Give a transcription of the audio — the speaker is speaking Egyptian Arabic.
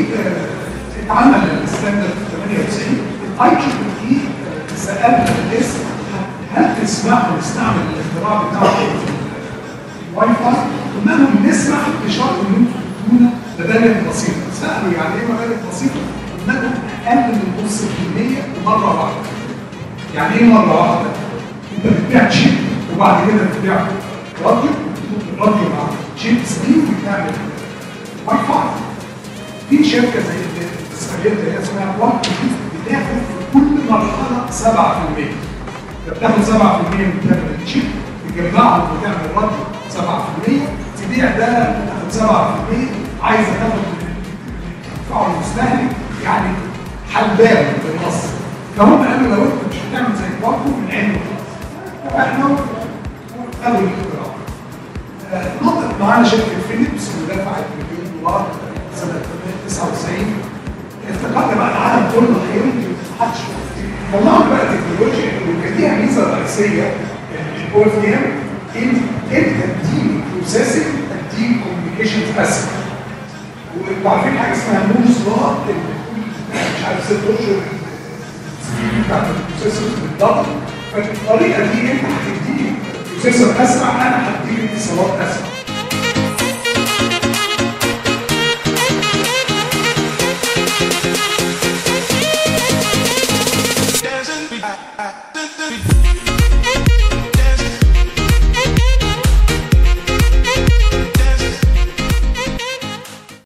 آه، اتعمل الستاندرد 98 الاي تريبل اي سالنا الناس هل تسمحوا نستعمل الاختراع بتاعكم في الواي فاي؟ قلنا لهم نسمح بشرط ان انتم تدونا مبالغ بسيطه سالوا يعني ايه مبالغ بسيطه؟ قلنا لهم اقل من نص في المية ومره واحده يعني ايه مره واحده؟ انت بتبيع تشيب وبعد كده بتبيع راديو الراديو مع تشيب سليم وبتعمل واي فاي في شركه زي الاسرائيليه اللي هي اسمها بلاك بتاخد في كل مرحله 7% بتاخد 7% من ثمن التشيب تجمعهم وتعمل راديو 7% تبيع ده تاخد 7% عايزه تاخد تدفعه للمستهلك يعني حلبان بالنص فهم قالوا لو انت مش هتعمل زي باركو من عين احنا اول الاختراع آه، نطق معانا شركه فيليبس ودفعت مليون دولار سنه 99 افتكرنا بقى العالم كله هيمضي محدش طلعنا بقى تكنولوجيا وكان ليها ميزه رئيسيه الاو اف دي ام ان انت تدي بروسيسنج تدي كوميونيكيشنز اسهل وانتوا عارفين حاجه اسمها مورس لا مش عارف ست اشهر بتاعت البروسيسور بالضبط فالطريقه دي انت هتديني بروسيسور اسرع انا هديك اتصالات اسرع